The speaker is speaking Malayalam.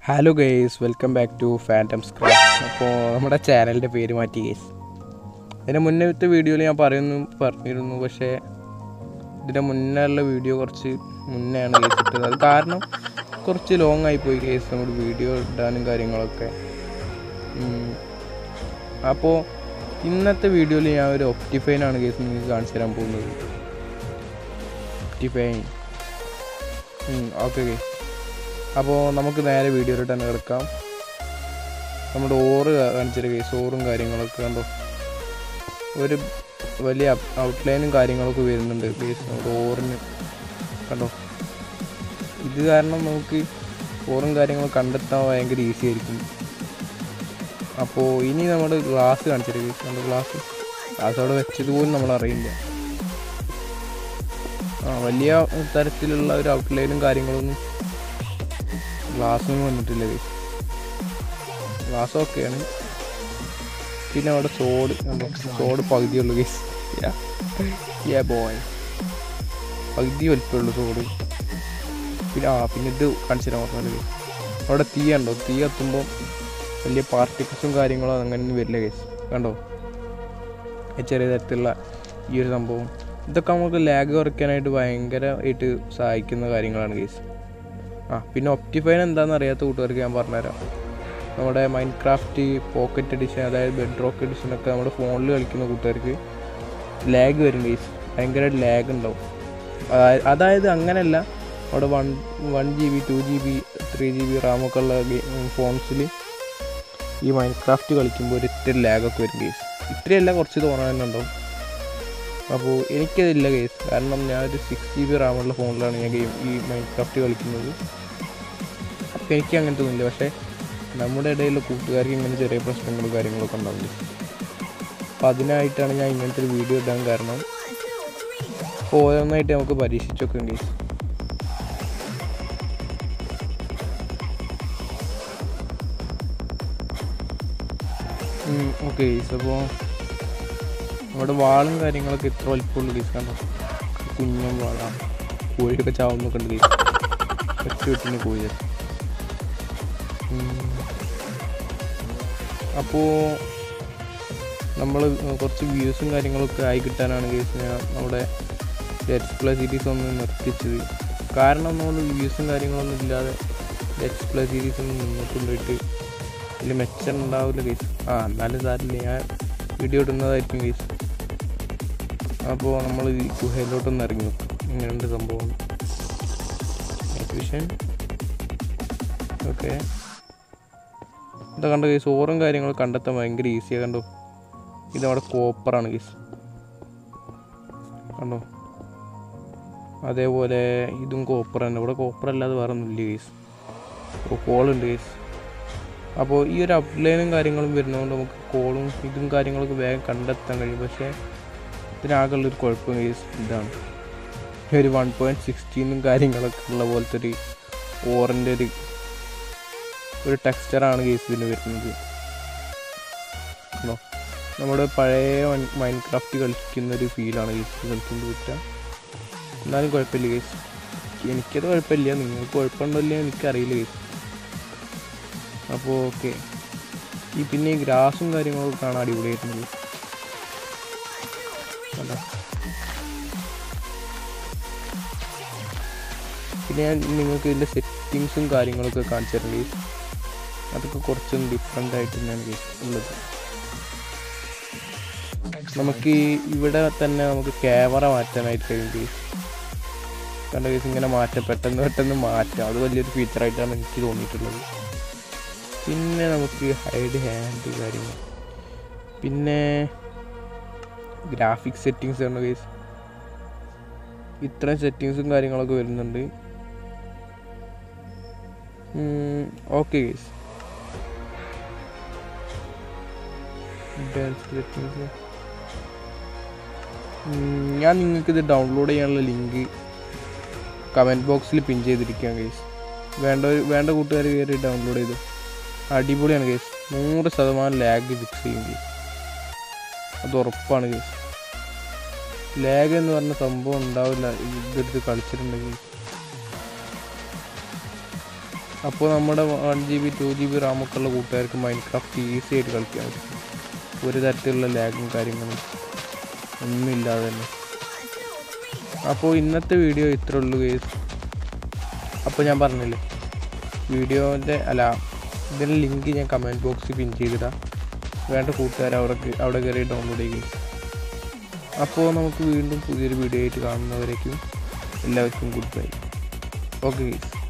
hello guys welcome back to phantom scratch അപ്പോൾ നമ്മുടെ ചാനലിൻ്റെ പേര് മാറ്റി ഗേസ് ഇതിൻ്റെ മുന്നത്തെ വീഡിയോയിൽ ഞാൻ പറയുന്നു പറഞ്ഞിരുന്നു പക്ഷേ ഇതിൻ്റെ മുന്നേ ഉള്ള വീഡിയോ കുറച്ച് മുന്നെയാണ് കേസ് ഇട്ടത് അത് കാരണം കുറച്ച് ലോങ് ആയിപ്പോയി കേസ് നമ്മുടെ വീഡിയോ ഇടാനും കാര്യങ്ങളൊക്കെ അപ്പോൾ ഇന്നത്തെ വീഡിയോയിൽ ഞാൻ ഒരു ഒപ്റ്റിഫൈനാണ് കേസ് നിങ്ങൾക്ക് കാണിച്ചു തരാൻ പോകുന്നത് ഒപ്റ്റിഫൈൻ ഓക്കെ കേസ് അപ്പോൾ നമുക്ക് നേരെ വീഡിയോയിലോട്ട് തന്നെ കിടക്കാം നമ്മുടെ ഓറ് കാണിച്ചിട്ട് കേസ് ഓറും കാര്യങ്ങളൊക്കെ കണ്ടോ ഒരു വലിയ ഔട്ട്ലൈനും കാര്യങ്ങളൊക്കെ വരുന്നുണ്ട് കേസ് നമ്മുടെ ഓറിന് കണ്ടോ ഇത് കാരണം നമുക്ക് ഓറും കാര്യങ്ങളും കണ്ടെത്താൻ ഭയങ്കര ഈസി ആയിരിക്കും അപ്പോൾ ഇനി നമ്മുടെ ഗ്ലാസ് കാണിച്ചിട്ട് കേസ് നമ്മുടെ ഗ്ലാസ് ഗ്ലാസ് അവിടെ വെച്ചത് പോലും നമ്മൾ അറിയില്ല ആ വലിയ തരത്തിലുള്ള ഒരു ഔട്ട്ലൈനും കാര്യങ്ങളൊന്നും ഗ്ലാസ്സൊന്നും വന്നിട്ടില്ല ഗൈസ് ഗ്ലാസ് ഓക്കെയാണ് പിന്നെ അവിടെ സോഡ് സോഡ് പകുതിയുള്ളൂ ഗൈസ് യാ ബോയ് പകുതി വലിപ്പമുള്ളൂ സോഡ് പിന്നെ ആ പിന്നെ ഇത് കാണിച്ചു തരാൻ പറഞ്ഞത് അവിടെ തീ ഉണ്ടോ തീ കത്തുമ്പോൾ വലിയ പാർട്ടിക്കിൾസും കാര്യങ്ങളോ അങ്ങനെ വരില്ല ഗൈസ് കണ്ടോ ചെറിയ തരത്തിലുള്ള ഈ ഒരു സംഭവം ഇതൊക്കെ നമുക്ക് ലാഗ് കുറയ്ക്കാനായിട്ട് ഭയങ്കരമായിട്ട് സഹായിക്കുന്ന കാര്യങ്ങളാണ് ഗൈസ് ആ പിന്നെ ഒപ്റ്റിഫൈൻ എന്താണെന്ന് അറിയാത്ത കൂട്ടുകാർക്ക് ഞാൻ പറഞ്ഞുതരാം നമ്മുടെ മൈൻഡ് ക്രാഫ്റ്റ് പോക്കറ്റ് എഡിഷൻ അതായത് ബെഡ് റോക്ക് എഡിഷനൊക്കെ നമ്മുടെ ഫോണിൽ കളിക്കുന്ന കൂട്ടുകാർക്ക് ലാഗ് വരും ഗൈസ് ഭയങ്കര ലാഗ് ഉണ്ടാവും അതായത് അങ്ങനെയല്ല അവിടെ one one G B two G B three G B റാമൊക്കെ ഉള്ള ഫോൺസിൽ ഈ മൈൻഡ് ക്രാഫ്റ്റ് കളിക്കുമ്പോൾ ഒരു ഇത്തിരി ലാഗൊക്കെ വരും ഗൈസ് ഇത്രയല്ല കുറച്ച് തോന്നാൻ തന്നെ ഉണ്ടാവും അപ്പോൾ എനിക്കതില്ല കേസ് കാരണം ഞാനൊരു സിക്സ് ജി ബി റാമുള്ള ഫോണിലാണ് ഞാൻ ഗെയിം ഈ മൈൻഡ് ക്രാഫ്റ്റ് കളിക്കുന്നത് അപ്പോൾ എനിക്ക് അങ്ങനത്തെ ഒന്നുമില്ല പക്ഷേ നമ്മുടെ ഇടയിലുള്ള കൂട്ടുകാർക്ക് ഇങ്ങനെ ചെറിയ പ്രശ്നങ്ങളും കാര്യങ്ങളൊക്കെ ഉണ്ടാവില്ല അപ്പോൾ അതിനായിട്ടാണ് ഞാൻ ഇങ്ങനത്തെ ഒരു വീഡിയോ ഇടാൻ കാരണം അപ്പോൾ ഓരോന്നായിട്ട് നമുക്ക് പരീക്ഷിച്ചൊക്കെ കേസ് ഓക്കെ കേസ് അപ്പോൾ നമ്മുടെ വാളും കാര്യങ്ങളൊക്കെ ഇത്ര വലിപ്പമുള്ള കേസ് കണ്ടോ കുഞ്ഞൻ വാളാണ് കോഴിയൊക്കെ ചാവുന്നൊക്കെ ഉണ്ട് കേസ് ഒറ്റ വെട്ടിന് കോഴി അപ്പോൾ നമ്മൾ കുറച്ച് വ്യൂസും കാര്യങ്ങളൊക്കെ ആയി കിട്ടാനാണ് കേസ് ഞാൻ നമ്മുടെ ലെറ്റ്സ് പ്ലേ സീരീസ് ഒന്ന് നിർത്തിച്ചത് കാരണം നമ്മൾ വ്യൂസും കാര്യങ്ങളൊന്നും ഇല്ലാതെ ലെറ്റ്സ് പ്ലേ സീരീസ് ഒന്നും മുന്നോട്ട് കൊണ്ടുപോയിട്ട് വലിയ മെച്ചം ഉണ്ടാവില്ല കേസ് ആ എന്നാലും സാരില്ല ഞാൻ വീഡിയോ ഇടുന്നതായിരിക്കും കേസ് അപ്പോൾ നമ്മൾ ഈ ഗുഹയിലോട്ടൊന്ന് ഇറങ്ങി നോക്കും ഇങ്ങനെയുണ്ട് സംഭവം വിഷൻ ഓക്കെ എന്താ കണ്ട കേസ് ഓറും കാര്യങ്ങളും കണ്ടെത്താൻ ഭയങ്കര ഈസിയാണ് കണ്ടോ ഇത് നമ്മുടെ കോപ്പറാണ് കേസ് കണ്ടോ അതേപോലെ ഇതും കോപ്പർ തന്നെ ഇവിടെ കോപ്പർ അല്ലാതെ വേറെ ഒന്നുമില്ല കേസ് കോളുണ്ട് കേസ് അപ്പോൾ ഈ ഒരു അപ്ലൈനും കാര്യങ്ങളും വരുന്നതുകൊണ്ട് നമുക്ക് കോളും ഇതും കാര്യങ്ങളൊക്കെ വേഗം കണ്ടെത്താൻ കഴിയും പക്ഷേ ഇതിനാകെയുള്ളൊരു കുഴപ്പം കേസ് ഇതാണ് ഒരു വൺ പോയിൻറ്റ് സിക്സ്റ്റീനും കാര്യങ്ങളൊക്കെ ഉള്ള പോലത്തെ ഒരു ഓറിൻ്റെ ഒരു ഒരു ടെക്സ്ചറാണ് കേസ് ഇതിന് വരുന്നത് നമ്മുടെ പഴയ മൈൻഡ് ക്രാഫ്റ്റ് കളിക്കുന്ന ഒരു ഫീലാണ് കേസ് കളിക്കുമ്പോൾ കിട്ടുക എന്നാലും കുഴപ്പമില്ല കേസ് എനിക്കത് കുഴപ്പമില്ല നിങ്ങൾക്ക് കുഴപ്പമുണ്ടല്ലോ എനിക്കറിയില്ല കേസ് അപ്പോൾ ഓക്കെ ഈ പിന്നെ ഈ ഗ്രാസും കാര്യങ്ങളൊക്കെ കാണാൻ അടിപൊളിയായിട്ടുണ്ട് കണ്ടോ പിന്നെ ഞാൻ നിങ്ങൾക്ക് ഇതിൻ്റെ സെറ്റിങ്സും കാര്യങ്ങളൊക്കെ കാണിച്ചു തരുന്നുണ്ട് അതൊക്കെ കുറച്ചും ഡിഫറെൻ്റ് ആയിട്ട് തന്നെയാണ് ഉള്ളത് നമുക്ക് ഇവിടെ തന്നെ നമുക്ക് ക്യാമറ മാറ്റാനായിട്ട് കഴിയും കേസ് കണ്ട കേസ് ഇങ്ങനെ മാറ്റാം പെട്ടെന്ന് പെട്ടെന്ന് മാറ്റാം അത് വലിയൊരു ഫീച്ചറായിട്ടാണ് എനിക്ക് തോന്നിയിട്ടുള്ളത് പിന്നെ നമുക്ക് ഹൈഡ് ഹാൻഡ് കാര്യങ്ങൾ പിന്നെ ഗ്രാഫിക്സ് സെറ്റിങ്സ് ആണ് കേസ് ഇത്രയും സെറ്റിങ്സും കാര്യങ്ങളൊക്കെ വരുന്നുണ്ട് ഓക്കെ കേസ് സെറ്റിങ്സ് ഞാൻ നിങ്ങൾക്ക് ഇത് ഡൗൺലോഡ് ചെയ്യാനുള്ള ലിങ്ക് കമൻറ്റ് ബോക്സിൽ പിൻ ചെയ്തിരിക്കുകയാണ് കേസ് വേണ്ട വേണ്ട കൂട്ടുകാർ കയറി ഡൗൺലോഡ് ചെയ്തു അടിപൊളിയാണ് കേസ് നൂറ് ശതമാനം ലാഗ് ഫിക്സ് ചെയ്യും കേസ് അത് ഉറപ്പാണ് കേസ് ലാഗ് എന്ന് പറഞ്ഞ സംഭവം ഉണ്ടാവില്ല ഇതെടുത്ത് കളിച്ചിട്ടുണ്ടെങ്കിൽ അപ്പോൾ നമ്മുടെ one G B two G B റാമൊക്കെ ഉള്ള കൂട്ടുകാർക്ക് മൈൻക്രാഫ്റ്റ് ഈസി ആയിട്ട് കളിക്കാൻ പറ്റും ഒരു തരത്തിലുള്ള ലാഗും കാര്യങ്ങളും ഒന്നുമില്ലാതെ തന്നെ അപ്പോൾ ഇന്നത്തെ വീഡിയോ ഇത്രേ ഉള്ളൂ കേസ് അപ്പോൾ ഞാൻ പറഞ്ഞില്ലേ വീഡിയോൻ്റെ അല്ല ഇതിൻ്റെ ലിങ്ക് ഞാൻ കമൻറ്റ് ബോക്സിൽ പിൻ ചെയ്തിടാം വേണ്ട കൂട്ടുകാർ അവിടെ അവിടെ കയറി ഡൗൺലോഡ് ചെയ്യുക അപ്പോൾ നമുക്ക് വീണ്ടും പുതിയൊരു വീഡിയോ ആയിട്ട് കാണുന്നവരേക്കും എല്ലാവർക്കും ഗുഡ് ബൈ ഓക്കെ ഗീസ്